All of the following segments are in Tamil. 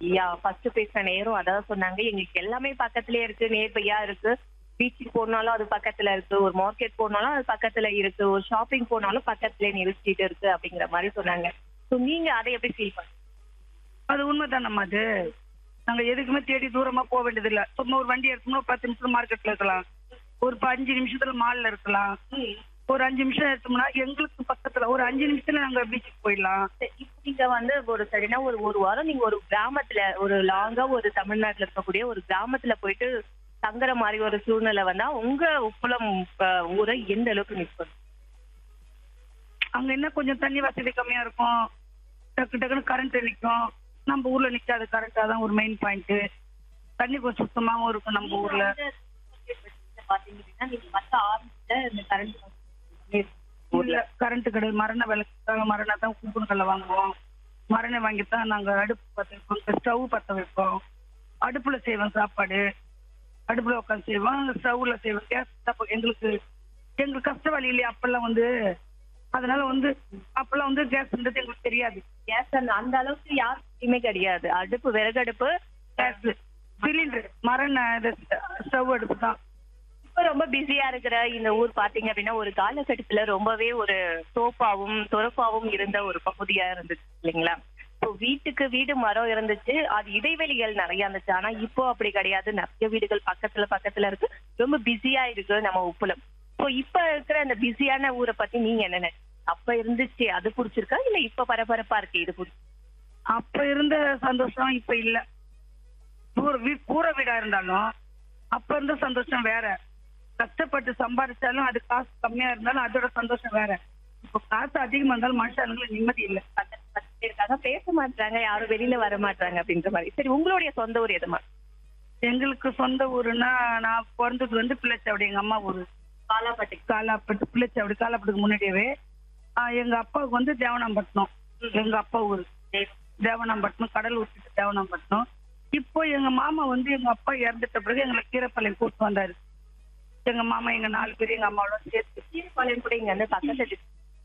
இல்லையா ஃபர்ஸ்ட் பேசின நேரம் அதான் சொன்னாங்க எங்களுக்கு எல்லாமே பக்கத்துலயே இருக்கு நேர்பையா இருக்கு பீச்சுக்கு போனாலும் அது பக்கத்துல இருக்கு ஒரு மார்க்கெட் போனாலும் அது பக்கத்துல இருக்கு ஒரு ஷாப்பிங் போனாலும் பக்கத்துல நிறுத்திட்டு இருக்கு அப்படிங்கிற மாதிரி சொன்னாங்க ஸோ நீங்க அதை எப்படி ஃபீல் பண்ணுங்க அது உண்மைதானம்மா அது நாங்க எதுக்குமே தேடி தூரமா போக வேண்டியது இல்ல சும்மா ஒரு வண்டி எடுத்தோம்னா ஒரு பத்து நிமிஷம் மார்க்கெட்ல இருக்கலாம் ஒரு ப- அஞ்சு நிமிஷத்துல மால்ல இருக்கலாம் ஒரு அஞ்சு நிமிஷம் எடுத்தோம்னா எங்களுக்கு பக்கத்துல ஒரு அஞ்சு நிமிஷத்துல நாங்க பீச்சுக்கு போயிடலாம் இப்போ நீங்க வந்து ஒரு சரினா ஒரு ஒரு வாரம் நீங்க ஒரு கிராமத்துல ஒரு லாங்கா ஒரு தமிழ்நாட்டுல இருக்கக்கூடிய ஒரு கிராமத்துல போயிட்டு தங்குற மாதிரி ஒரு சூழ்நிலை வந்தா உங்க உப்பளம் அஹ், ஊரை எந்த அளவுக்கு மிஸ் பண்ணும் அங்க என்ன கொஞ்சம் தண்ணி வசதி கம்மியா இருக்கும் டக்கு டக்குன்னு கரண்ட் நிக்கும் நம்ம ஊர்ல நிக்காது கரண்ட் அதான் ஒரு மெயின் பாயிண்ட் தண்ணி கொஞ்சம் சுத்தமாவும் இருக்கும் நம்ம ஊர்ல பாத்தீங்கன்னா நீங்க மத்த ஆரம்பத்துல இந்த கரண்ட் ஊர்ல கரண்ட் கிடையாது மரண விளக்கு மரண தான் கூப்பன்களை வாங்குவோம் மரணை வாங்கித்தான் நாங்க அடுப்பு பத்த வைப்போம் ஸ்டவ் பத்த வைப்போம் அடுப்புல செய்வோம் சாப்பாடு அடுப்புல உட்காந்து செய்வோம் ஸ்டவ்ல செய்வோம் கேஸ் எங்களுக்கு எங்களுக்கு கஷ்ட வழி இல்லையா அப்பெல்லாம் வந்து அதனால வந்து அப்பெல்லாம் வந்து கேஸ்ன்றது எங்களுக்கு தெரியாது கேஸ் அந்த அந்த அளவுக்கு யாருக்குமே கிடையாது அடுப்பு விறகடுப்பு கேஸ் சிலிண்டர் மரண ஸ்டவ் அடுப்பு தான் இப்ப ரொம்ப பிஸியா இருக்கிற இந்த ஊர் பாத்தீங்க அப்படின்னா ஒரு காலகட்டத்துல ரொம்பவே ஒரு சோப்பாவும் துறப்பாவும் இருந்த ஒரு பகுதியா இருந்துச்சு இல்லைங்களா இப்போ வீட்டுக்கு வீடு மரம் இருந்துச்சு அது இடைவெளிகள் நிறைய இருந்துச்சு ஆனா இப்போ அப்படி கிடையாது நிறைய வீடுகள் பக்கத்துல பக்கத்துல இருக்கு ரொம்ப பிஸியா இருக்கு நம்ம உப்புலம் இப்போ இப்ப இருக்கிற அந்த பிஸியான ஊரை பத்தி நீங்க என்ன நினைக்கிறீங்க? அப்ப இருந்துச்சு அது பிடிச்சிருக்கா இல்ல இப்ப பரபரப்பா இருக்கு இது பிடிச்சி அப்ப இருந்த சந்தோஷம் இப்ப இல்ல கூரை வீ- கூரை வீடா இருந்தாலும் அப்ப இருந்த சந்தோஷம் வேற கஷ்டப்பட்டு சம்பாதிச்சாலும் அது காசு கம்மியா இருந்தாலும் அதோட சந்தோஷம் வேற இப்ப காசு அதிகமா இருந்தாலும் மனுஷங்களுக்கு நிம்மதி இல்ல பக்கத்து பக்கத்துல இருக்காங்க பேச மாட்டாங்க யாரும் வெளியில வர மாட்டாங்க அப்படின்ற மாதிரி சரி உங்களுடைய சொந்த ஊர் எதுமா எங்களுக்கு சொந்த ஊருன்னா நான் பிறந்தது வந்து பிள்ளைச்சாவடி எங்க அம்மா ஊரு காலாப்பட்டி காலாப்பட்டு பிள்ளைச்சாவடி காலாப்பட்டுக்கு முன்னாடியவே ஆஹ் எங்க அப்பாவுக்கு வந்து தேவனாம்பட்டினம் எங்க அப்பா ஊரு தேவனாம்பட்டினம் கடல் விட்டுட்டு தேவனாம்பட்டினம் இப்போ எங்க மாமா வந்து எங்க அப்பா இறந்துட்ட பிறகு எங்களை கீரைப்பாளையம் கூட்டு வந்தாரு எங்க மாமா எங்க நாலு பேர் எங்க அம்மாவோட சேர்த்து கீழ்பாளையம் கூட இங்க வந்து பக்கத்து district.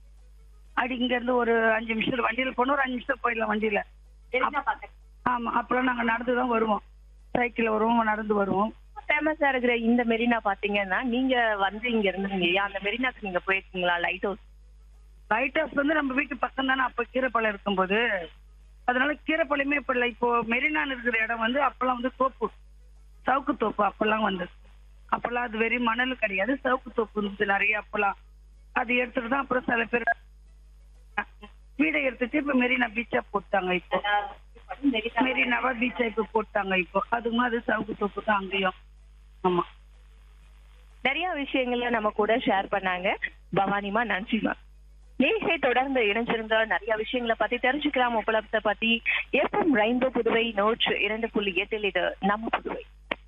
அடி இங்க இருந்து ஒரு அஞ்சு நிமிஷத்துல வண்டியில போனோம் ஒரு அஞ்சு நிமிஷத்துல போயிடலாம் வண்டியில மெரினா பக்கத்து. ஆமா அப்புறம் நாங்க நடந்துதான் வருவோம் சைக்கிள் வருவோம் நடந்து வருவோம் ஃபேமஸா இருக்கிற இந்த மெரினா பாத்தீங்கன்னா நீங்க வந்து இங்க இருந்தீங்க இல்லையா அந்த மெரினாக்கு நீங்க போயிருக்கீங்களா லைட் ஹவுஸ் லைட் ஹவுஸ் வந்து நம்ம வீட்டு பக்கம் தானே அப்ப கீரைப்பாளையம் இருக்கும்போது அதனால கீரைப்பாளையமே இப்ப இல்லை இப்போ மெரினான் இருக்கிற இடம் வந்து அப்பெல்லாம் வந்து தோப்பு சவுக்கு தோப்பு அப்பெல்லாம் வந்து அப்பெல்லாம் அது வெறும் மணல் கிடையாது சவுக்கு தோப்பு இருந்துச்சு நிறைய அப்பெல்லாம் அது எடுத்துட்டு தான் அப்புறம் சில பேர் வீடை எடுத்துட்டு இப்ப மெரினா பீச்சா போட்டாங்க இப்போ மெரினாவா பீச்சா இப்ப போட்டாங்க இப்போ அதுவும் அது சவுக்கு தோப்பு தான் அங்கேயும் ஆமா நிறைய விஷயங்கள நம்ம கூட ஷேர் பண்ணாங்க பவானிமா நன்றிமா நேசை தொடர்ந்து இணைஞ்சிருந்த நிறைய விஷயங்களை பத்தி தெரிஞ்சுக்கலாம் உபலப்த பத்தி எஃப்எம் ரெயின்போ புதுவை நோட் இரண்டு புள்ளி எட்டில் இது நம்ம புதுவை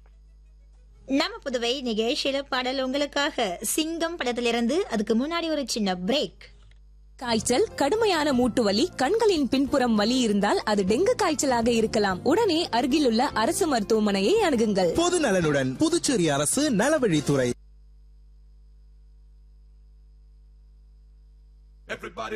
நம்ம புதுவை நிகழ்ச்சியில பாடல் உங்களுக்காக சிங்கம் படத்திலிருந்து அதுக்கு முன்னாடி ஒரு சின்ன பிரேக் காய்ச்சல் கடுமையான மூட்டு வலி கண்களின் பின்புறம் வலி இருந்தால் அது டெங்கு காய்ச்சலாக இருக்கலாம் உடனே அருகிலுள்ள அரசு மருத்துவமனையை அணுகுங்கள் பொது நலனுடன் புதுச்சேரி அரசு நலவழித்துறை Everybody